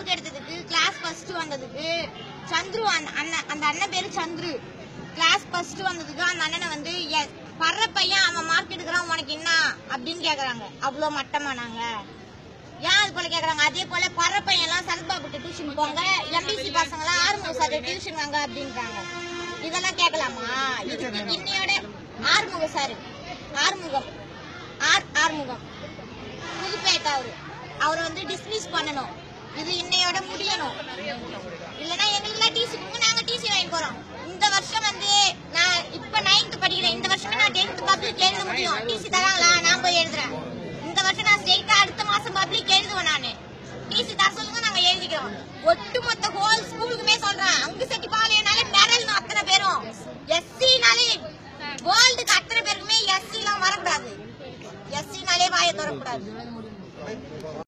mark எடுத்ததுக்கு class first வந்ததுக்கு சந்துரு அந்த அண்ணன் அந்த அண்ணன் பேரு சந்துரு கிளாஸ் ஃபர்ஸ்ட் வந்ததுக்கு அந்த அண்ணனை வந்து எ- பர்ற பையன் அவன் மார்க் எடுக்கிறான் உனக்கு என்ன அப்படின்னு கேக்குறாங்க அவ்வளோ மட்டமா நாங்க ஏன் அது போல கேக்குறாங்க அதே போல பர்ற பையன் எல்லாம் சரத்பாபுட்டு டியூஷன் போங்க எம்பிசி பசங்க எல்லாம் ஆறுமுக சார் டியூஷன் வாங்க அப்படின்றாங்க இதெல்லாம் கேட்கலாமா இதுக்கு இன்னையோட ஆறுமுக சார் ஆறுமுகம் ஆர் ஆறுமுகம் புதுப்பேட்டை அவரு அவரை வந்து டிஸ்மிஸ் பண்ணணும் இது இன்னையோட முடியணும் இல்லனா எங்களுக்கு டிசி கொடுங்க நாங்க டிசி வாங்கி போறோம் இந்த வருஷம் வந்து நான் இப்ப நைன்த் படிக்கிறேன் இந்த வருஷமே நான் டென்த் பப்ளிக் எழுத முடியும் டிசி தராங்களா நான் போய் எழுதுறேன் இந்த வருஷம் நான் ஸ்ட்ரெயிட்டா அடுத்த மாசம் பப்ளிக் எழுதுவேன் நானு டிசி தர சொல்லுங்க நாங்க எழுதிக்கிறோம் ஒட்டுமொத்த ஹோல் ஸ்கூலுக்குமே சொல்றேன் அங்கு செட்டி பாளையனாலே பெறல் அத்தனை பேரும் எஸ்சினாலே வேர்ல்டுக்கு அத்தனை பேருக்குமே எஸ்சி எல்லாம் வரக்கூடாது எஸ்சினாலே வாயை தொடக்கூடாது